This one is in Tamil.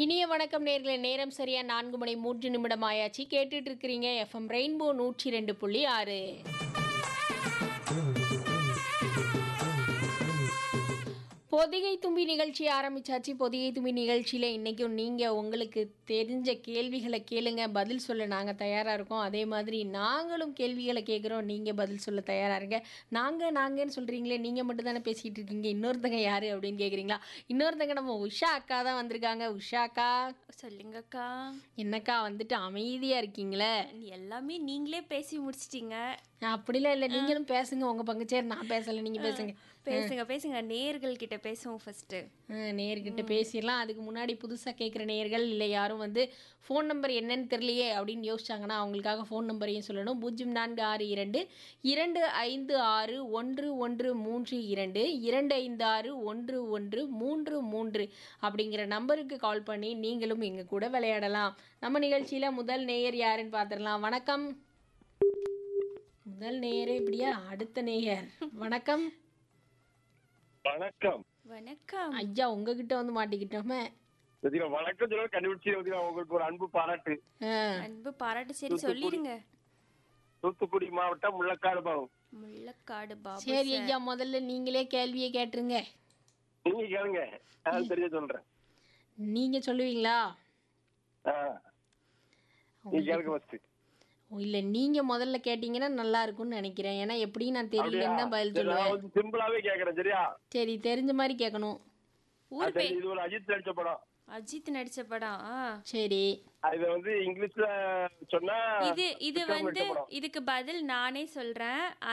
இனிய வணக்கம் நேர்களே நேரம் சரியா நான்கு மணி மூன்று நிமிடம் ஆயாச்சு கேட்டுட்டு இருக்கிறீங்க எஃப்எம் ரெயின்போ நூற்றி ரெண்டு புள்ளி ஆறு பொதிகை தும்பி நிகழ்ச்சி ஆரம்பிச்சாச்சு பொதிகை தும்பி நிகழ்ச்சியில் இன்றைக்கும் நீங்கள் உங்களுக்கு தெரிஞ்ச கேள்விகளை கேளுங்க பதில் சொல்ல நாங்கள் தயாராக இருக்கோம் அதே மாதிரி நாங்களும் கேள்விகளை கேட்குறோம் நீங்கள் பதில் சொல்ல தயாராக இருங்க நாங்கள் நாங்கன்னு சொல்கிறீங்களே நீங்கள் மட்டும் தானே பேசிகிட்டு இருக்கீங்க இன்னொருத்தங்க யார் அப்படின்னு கேட்குறீங்களா இன்னொருத்தங்க நம்ம உஷா அக்கா தான் வந்திருக்காங்க உஷா அக்கா சொல்லுங்கக்கா என்னக்கா வந்துட்டு அமைதியாக இருக்கீங்களே எல்லாமே நீங்களே பேசி முடிச்சிட்டீங்க அப்படிலாம் இல்லை நீங்களும் பேசுங்க உங்கள் பங்குச்சேர் நான் பேசலை நீங்கள் பேசுங்க பேசுங்க பேசுங்க நேர்கள் கிட்ட பேசுவோம் ஃபர்ஸ்ட் ஆ, நேர்கிட்ட பேசிடலாம் அதுக்கு முன்னாடி புதுசாக கேட்குற நேர்கள் இல்லை யாரும் வந்து ஃபோன் நம்பர் என்னன்னு தெரியலையே அப்படின்னு யோசிச்சாங்கன்னா அவங்களுக்காக ஃபோன் நம்பரையும் சொல்லணும் பூஜ்ஜியம் நான்கு ஆறு இரண்டு இரண்டு ஐந்து ஆறு ஒன்று ஒன்று மூன்று இரண்டு இரண்டு ஐந்து ஆறு ஒன்று ஒன்று மூன்று மூன்று அப்படிங்கிற நம்பருக்கு கால் பண்ணி நீங்களும் எங்கள் கூட விளையாடலாம் நம்ம நிகழ்ச்சியில் முதல் நேயர் யாருன்னு பார்த்துடலாம் வணக்கம் முதல் நேயரே இப்படியா அடுத்த நேயர் வணக்கம் வணக்கம் வணக்கம் ஐயா உங்ககிட்ட வந்து மாட்டிக்கிட்டோமே ரதிகா, வணக்கம் சொல்ல கண்டுபிடிச்சு ரதிகா, உங்களுக்கு ஒரு அன்பு பாராட்டு ஆ அன்பு பாராட்டு சரி சொல்லிடுங்க தூத்துக்குடி மாவட்டம் முள்ளக்காடு பாவம் முள்ளக்காடு பாபு சரி ஐயா முதல்ல நீங்களே கேள்வியை கேட்டுருங்க நீங்க கேளுங்க நான் தெரிய சொல்றேன் நீங்க சொல்லுவீங்களா ஆ. நீங்க கேளுங்க ஃபர்ஸ்ட் இல்ல நீங்க முதல்ல கேட்டீங்கன்னா நல்லா இருக்கும்னு நினைக்கிறேன் ஏன்னா எப்படியும் நான் தெரியலன்னு தான் பதில் நான் சொல்லுவேன் வந்து சிம்பிளாவே கேக்குறேன் சரியா சரி தெரிஞ்ச மாதிரி கேட்கணும் ஊர் அது இது ஒரு அஜித் நடிச்ச படம் அஜித் நடிச்ச படம் ஆ. சரி இது வந்து இங்கிலீஷ்ல சொன்னா இது இது விக்ரம் வந்து நடிச்ச படம். இதுக்கு பதில் நானே சொல்றேன்